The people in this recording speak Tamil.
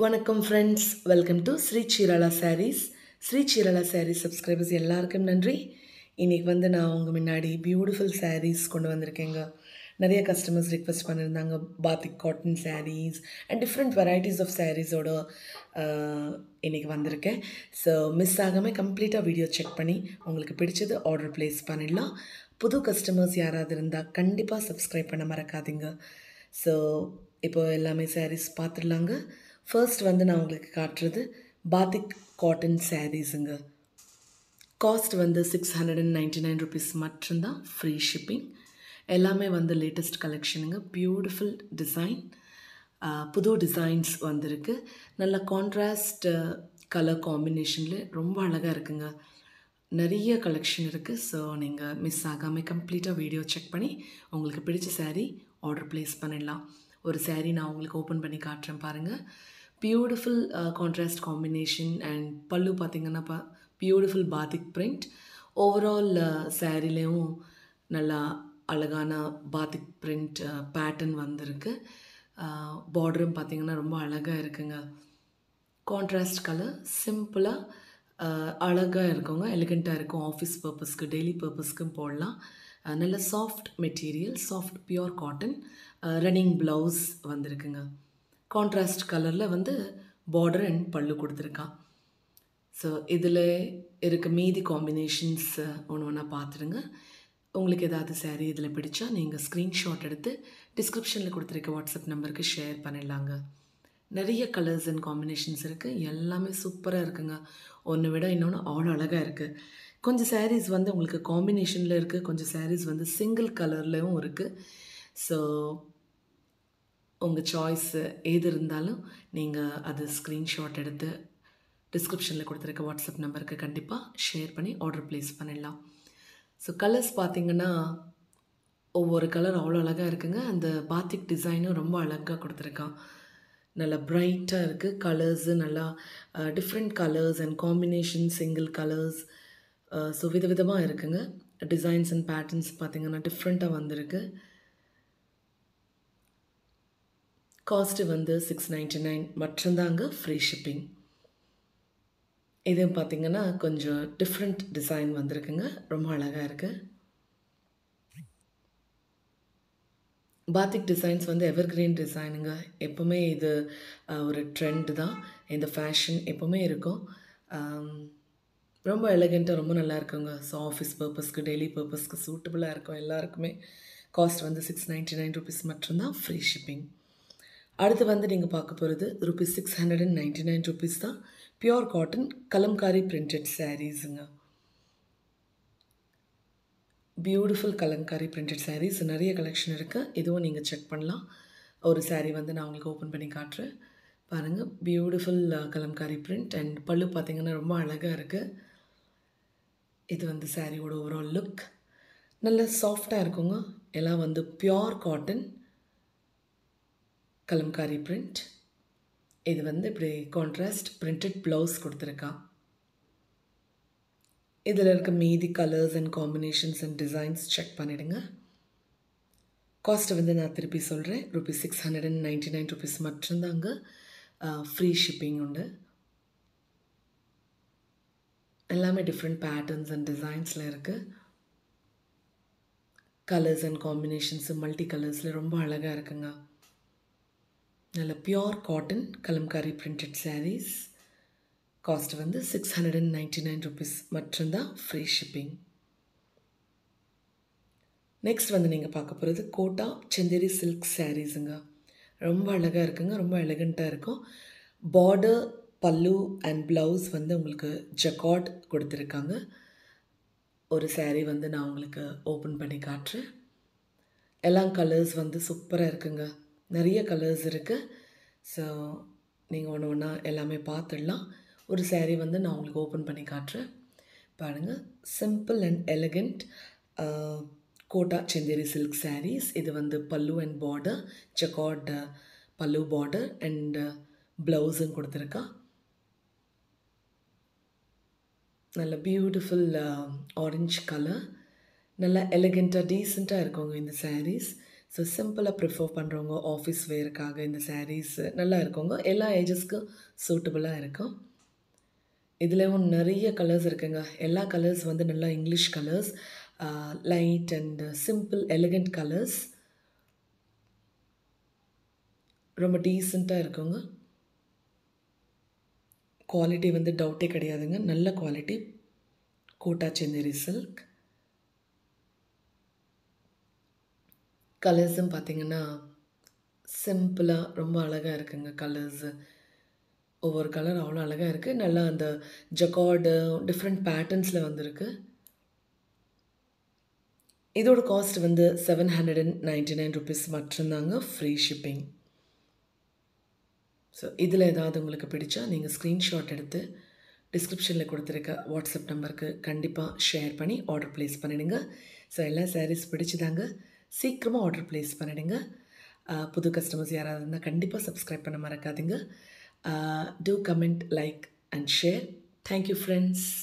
வணக்கம் friends welcome to Sri Seerala sarees Sri Seerala sarees subscribers எல்லாருக்கும் நன்றி இன்றைக்கி வந்து நான் உங்கள் முன்னாடி பியூட்டிஃபுல் சாரீஸ் கொண்டு வந்திருக்கேங்க நிறைய கஸ்டமர்ஸ் ரிக்வெஸ்ட் பண்ணியிருந்தாங்க batik cotton sarees and different varieties of சாரீஸோட இன்றைக்கி வந்திருக்கேன் ஸோ மிஸ் ஆகாமல் கம்ப்ளீட்டாக வீடியோ செக் பண்ணி உங்களுக்கு பிடிச்சது ஆர்டர் ப்ளேஸ் பண்ணிடலாம் புது கஸ்டமர்ஸ் யாராவது இருந்தால் கண்டிப்பாக சப்ஸ்கிரைப் பண்ண மறக்காதீங்க ஸோ இப்போ எல்லாமே சாரீஸ் பார்த்துடலாங்க ஃபர்ஸ்ட் வந்து நான் உங்களுக்கு காட்டுறது பாத்திக் காட்டன் சாரீஸுங்க காஸ்ட் வந்து six hundred and ninety nine rupees மட்டும்தான் ஃப்ரீ ஷிப்பிங் எல்லாமே வந்து லேட்டஸ்ட் கலெக்ஷனுங்க பியூட்டிஃபுல் டிசைன் புது டிசைன்ஸ் வந்திருக்கு நல்ல கான்ட்ராஸ்ட் கலர் காம்பினேஷனில் ரொம்ப அழகாக இருக்குங்க நிறைய கலெக்ஷன் இருக்குது ஸோ நீங்கள் மிஸ் ஆகாமல் கம்ப்ளீட்டாக வீடியோ செக் பண்ணி உங்களுக்கு பிடிச்ச சாரீ ஆர்டர் ப்ளேஸ் பண்ணிடலாம் ஒரு சாரீ நான் உங்களுக்கு ஓப்பன் பண்ணி காட்டுறேன் பாருங்கள் beautiful contrast combination and pallu பார்த்திங்கன்னா பா பியூட்டிஃபுல் பாத்திக் பிரிண்ட் ஓவரால் சாரீலேயும் நல்லா அழகான பாத்திக் பிரிண்ட் பேட்டர்ன் வந்திருக்கு பார்டரும் பார்த்திங்கன்னா ரொம்ப அழகாக இருக்குங்க கான்ட்ராஸ்ட் கலர் சிம்பிளாக அழகாக இருக்குங்க எலிகண்ட்டாக இருக்கும் ஆஃபீஸ் பர்பஸ்க்கு டெய்லி பர்பஸ்க்கும் போடலாம் நல்ல soft material soft pure cotton running blouse வந்திருக்குங்க கான்ட்ராஸ்ட் கலரில் வந்து பார்டர் அண்ட் பல்லு கொடுத்துருக்கான் ஸோ இதில் இருக்க மீதி காம்பினேஷன்ஸ் ஒன்று ஒன்றா பார்த்துடுங்க உங்களுக்கு ஏதாவது சாரீ இதில் பிடிச்சா நீங்கள் ஸ்க்ரீன்ஷாட் எடுத்து டிஸ்கிரிப்ஷனில் கொடுத்துருக்க வாட்ஸ்அப் நம்பருக்கு ஷேர் பண்ணிடலாங்க நிறைய கலர்ஸ் அண்ட் காம்பினேஷன்ஸ் இருக்குது எல்லாமே சூப்பராக இருக்குங்க ஒன்று விட இன்னொன்று அவ்வளோ அழகாக இருக்குது கொஞ்சம் சாரீஸ் வந்து உங்களுக்கு காம்பினேஷனில் இருக்குது கொஞ்சம் சாரீஸ் வந்து சிங்கிள் கலர்லேயும் இருக்குது ஸோ உங்கள் சாய்ஸ் எது இருந்தாலும் நீங்கள் அது ஸ்க்ரீன்ஷாட் எடுத்து டிஸ்கிரிப்ஷனில் கொடுத்துருக்க வாட்ஸ்அப் நம்பருக்கு கண்டிப்பாக ஷேர் பண்ணி ஆர்டர் ப்ளேஸ் பண்ணிடலாம் ஸோ கலர்ஸ் பார்த்திங்கன்னா ஒவ்வொரு கலர் அவ்வளோ அழகாக இருக்குங்க அந்த பாத்திக் டிசைனும் ரொம்ப அழகாக கொடுத்துருக்கான் நல்லா ப்ரைட்டாக இருக்குது கலர்ஸு நல்லா different colours and combination single colours so விதவிதமாக இருக்குங்க டிசைன்ஸ் அண்ட் பேட்டர்ன்ஸ் பார்த்திங்கன்னா டிஃப்ரெண்ட்டாக வந்திருக்கு காஸ்ட்டு வந்து சிக்ஸ் நைன்டி நைன் மட்டும்தாங்க ஃப்ரீ ஷிப்பிங் இது பார்த்திங்கன்னா கொஞ்சம் டிஃப்ரெண்ட் டிசைன் வந்திருக்குங்க ரொம்ப அழகாக இருக்குது பாத்திக் டிசைன்ஸ் வந்து எவர் கிரீன் டிசைனுங்க எப்போவுமே இது ஒரு ட்ரெண்ட் தான் இந்த ஃபேஷன் எப்போவுமே இருக்கும் ரொம்ப எலகெண்ட்டாக ரொம்ப நல்லா இருக்குங்க ஸோ ஆஃபீஸ் பர்பஸ்க்கு டெய்லி பர்பஸ்க்கு சூட்டபுளாக இருக்கும் எல்லாருக்குமே காஸ்ட் வந்து சிக்ஸ் நைன்ட்டி நைன் ருபீஸ் மட்டும்தான் ஃப்ரீ ஷிப்பிங் அடுத்து வந்து நீங்கள் பார்க்க போகிறது rupees six hundred and ninety nine rupees தான் பியோர் காட்டன் கலம்காரி பிரிண்டட் சாரீஸுங்க பியூட்டிஃபுல் கலம்காரி பிரிண்டட் சாரீஸ் நிறைய கலெக்ஷன் இருக்குது இதுவும் நீங்கள் செக் பண்ணலாம் ஒரு சாரீ வந்து நான் உங்களுக்கு ஓப்பன் பண்ணி காட்டுறேன் பாருங்கள் beautiful Kalamkari print and pallu பார்த்திங்கன்னா ரொம்ப அழகாக இருக்குது இது வந்து சாரியோட ஓவரால் லுக் நல்ல சாஃப்டாக இருக்குங்க எல்லாம் வந்து பியோர் காட்டன் கலம்காரி பிரிண்ட் இது வந்து இப்படி கான்ட்ராஸ்ட் பிரிண்டட் ப்ளவுஸ் கொடுத்துருக்கான் இதில் இருக்க மீதி colours and combinations and designs check பண்ணிவிடுங்க காஸ்ட்டை வந்து நான் திருப்பி சொல்கிறேன் rupees six hundred and ninety nine rupees மட்டும்தாங்க ஃப்ரீ ஷிப்பிங் உண்டு எல்லாமே டிஃப்ரெண்ட் பேட்டர்ன்ஸ் அண்ட் டிசைன்ஸில் இருக்குது கலர்ஸ் அண்ட் காம்பினேஷன்ஸு மல்டி கலர்ஸில் ரொம்ப அழகாக இருக்குங்க நல்ல pure cotton kalamkari printed sarees cost வந்து six hundred and ninety nine rupees மட்டும்தான் ஃப்ரீ ஷிப்பிங் நெக்ஸ்ட் வந்து நீங்கள் பார்க்க போகிறது கோட்டா செந்தேரி சில்க் சாரீஸுங்க ரொம்ப அழகாக இருக்குங்க ரொம்ப எலகண்ட்டாக இருக்கும் பார்டர் பல்லு அண்ட் ப்ளவுஸ் வந்து உங்களுக்கு ஜக்காட் கொடுத்துருக்காங்க ஒரு சாரீ வந்து நான் உங்களுக்கு ஓப்பன் பண்ணி காட்டுறேன் எல்லாம் கலர்ஸ் வந்து சூப்பராக இருக்குங்க நிறைய கலர்ஸ் இருக்குது ஸோ நீங்கள் ஒன்று ஒன்றா எல்லாமே பார்த்துடலாம் ஒரு சேரீ வந்து நான் உங்களுக்கு ஓப்பன் பண்ணி காட்டுறேன் பாருங்கள் simple and elegant Kota Chanderi silk sarees இது வந்து பல்லு அண்ட் பார்டர் செக்கார்ட் பல்லு பார்டர் அண்ட் ப்ளவுஸும் கொடுத்துருக்கா நல்ல பியூட்டிஃபுல் ஆரஞ்ச் கலர் நல்லா எலகண்ட்டாக டீசெண்டாக இருக்குங்க இந்த சாரீஸ் ஸோ சிம்பிளாக ப்ரிஃபர் பண்ணுறவங்க ஆஃபீஸ் வேருக்காக இந்த சாரீஸ் நல்லா இருக்குங்க எல்லா ஏஜஸ்க்கும் சூட்டபுளாக இருக்கும் இதுலேயும் நிறைய கலர்ஸ் இருக்குங்க எல்லா கலர்ஸ் வந்து நல்லா English colours light and simple elegant colours ரொம்ப டீசெண்டாக இருக்குங்க குவாலிட்டி வந்து டவுட்டே கிடையாதுங்க நல்ல குவாலிட்டி கோட்டா செந்தேரி சில்க் கலர்ஸும் பார்த்தீங்கன்னா சிம்பிளாக ரொம்ப அழகாக இருக்குங்க கலர்ஸு ஒவ்வொரு கலர் அவ்வளோ அழகாக இருக்குது நல்லா அந்த ஜக்கார்டு டிஃப்ரெண்ட் பேட்டர்ன்ஸில் வந்திருக்கு இதோட காஸ்ட் வந்து seven hundred and ninety nine rupees மட்டும்தாங்க ஃப்ரீ ஷிப்பிங் ஸோ இதில் ஏதாவது உங்களுக்கு பிடிச்சா நீங்கள் ஸ்க்ரீன்ஷாட் எடுத்து டிஸ்கிரிப்ஷனில் கொடுத்துருக்க வாட்ஸ்அப் நம்பருக்கு கண்டிப்பாக ஷேர் பண்ணி ஆர்டர் ப்ளேஸ் பண்ணிடுங்க ஸோ எல்லா சாரீஸ் பிடிச்சிதாங்க சீக்கிரமாக ஆர்டர் ப்ளேஸ் பண்ணிடுங்க புது கஸ்டமர்ஸ் யாராவது இருந்தால் கண்டிப்பாக சப்ஸ்கிரைப் பண்ண மறக்காதீங்க do comment like and share thank you friends